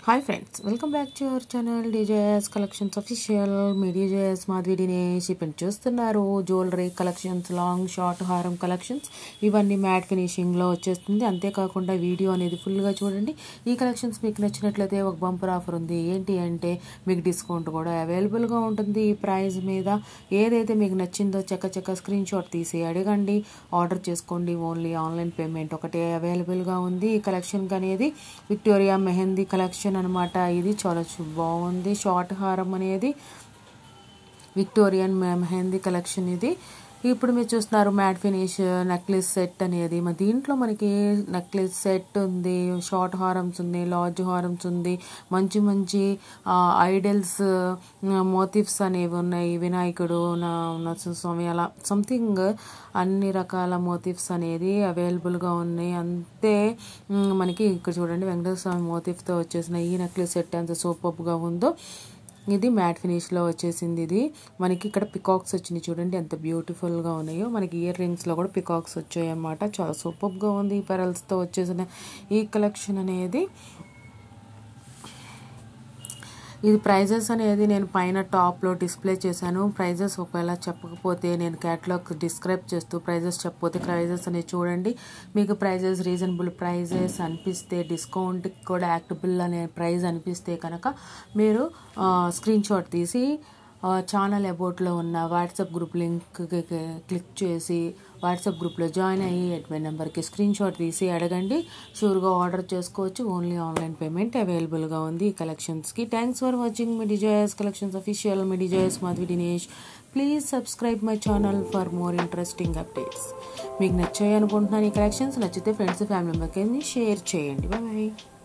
hi friends welcome back to our channel DJS collections official మీ DJS Madhavi Dinesh ఇప్పుడు చూస్తున్నారు jewellery collections long short హారం collections ఇవన్నీ matte ఫినిషింగ్లో వచ్చేస్తుంది అంతేకాకుండా వీడియో అనేది ఫుల్గా చూడండి ఈ కలెక్షన్స్ మీకు నచ్చినట్లయితే ఒక బంపర్ ఆఫర్ ఉంది ఏంటి అంటే మీకు డిస్కౌంట్ కూడా అవైలబుల్గా ఉంటుంది ఈ ప్రైస్ మీద ఏదైతే మీకు నచ్చిందో చక్క చక్క స్క్రీన్ షాట్ తీసి అడగండి ఆర్డర్ చేసుకోండి ఓన్లీ ఆన్లైన్ పేమెంట్ ఒకటే అవైలబుల్గా ఉంది ఈ కలెక్షన్ అనేది విక్టోరియా మెహందీ కలెక్షన్ అనమాట ఇది చాలా చు- బాగుంది షార్ట్ హారం అనేది విక్టోరియన్ మె- మెహందీ కలెక్షన్ ఇది ఇప్పుడు మీరు చూస్తున్నారు మ్యాట్ ఫినిష్ నెక్లెస్ సెట్ అనేది మరి దీంట్లో మనకి నెక్లెస్ సెట్ ఉంది షార్ట్ హారమ్స్ ఉంది లార్జ్ హారమ్స్ ఉంది మంచి మంచి ఐడల్స్ మోటివ్స్ అనేవి ఉన్నాయి వినాయకుడు నా నరసింహస్వామి అలా సంథింగ్ అన్ని రకాల మోటివ్స్ అనేది అవైలబుల్గా ఉన్నాయి అంతే మ్, మనకి ఇక్కడ చూడండి వెంకటేశ్వర స్వామి మోటివ్తో వచ్చేసిన ఈ నెక్లెస్ సెట్ ఎంత సూపర్గా ఉందో ఇది మ్యాట్ ఫినిష్లో వచ్చేసింది ఇది మనకి ఇక్కడ పికాక్స్ వచ్చినాయి చూడండి ఎంత బ్యూటిఫుల్గా ఉన్నాయో మనకి ఇయర్ రింగ్స్లో కూడా పికాక్స్ వచ్చాయి అన్నమాట చాలా సూపర్గా ఉంది ఈ పెరల్స్తో వచ్చేసిన ఈ కలెక్షన్ అనేది ఇది ప్రైజెస్ అనేది నేను పైన టాప్లో డిస్ప్లే చేశాను ప్రైజెస్ ఒకవేళ చెప్పకపోతే నేను క్యాటలాగ్ డిస్క్రైబ్ చేస్తూ ప్రైజెస్ చెప్పకపోతే ప్రైజెస్ అనేది చూడండి మీకు ప్రైజెస్ రీజనబుల్ ప్రైజెస్ అనిపిస్తే డిస్కౌంట్ కూడా యాక్టబుల్ అనే ప్రైస్ అనిపిస్తే కనుక మీరు స్క్రీన్ షాట్ తీసి ఛానల్ అబౌట్లో ఉన్న వాట్సాప్ గ్రూప్ లింక్ క్లిక్ చేసి వాట్సాప్ గ్రూప్లో జాయిన్ అయ్యి అడ్మిన్ నెంబర్కి స్క్రీన్ షాట్ తీసి అడగండి షూర్గా ఆర్డర్ చేసుకోవచ్చు ఓన్లీ ఆన్లైన్ పేమెంట్ అవైలబుల్గా ఉంది ఈ కలెక్షన్స్కి థ్యాంక్స్ ఫర్ వాచింగ్ మీ డిజైర్స్ కలెక్షన్స్ అఫీషియల్ మీ desires Madhavi Dinesh please subscribe my channel for more interesting updates మీకు నచ్చాయి అనుకుంటున్నాను ఈ కలెక్షన్స్ నచ్చితే ఫ్రెండ్స్ ఫ్యామిలీ మెంబర్కి షేర్ చేయండి బాయ్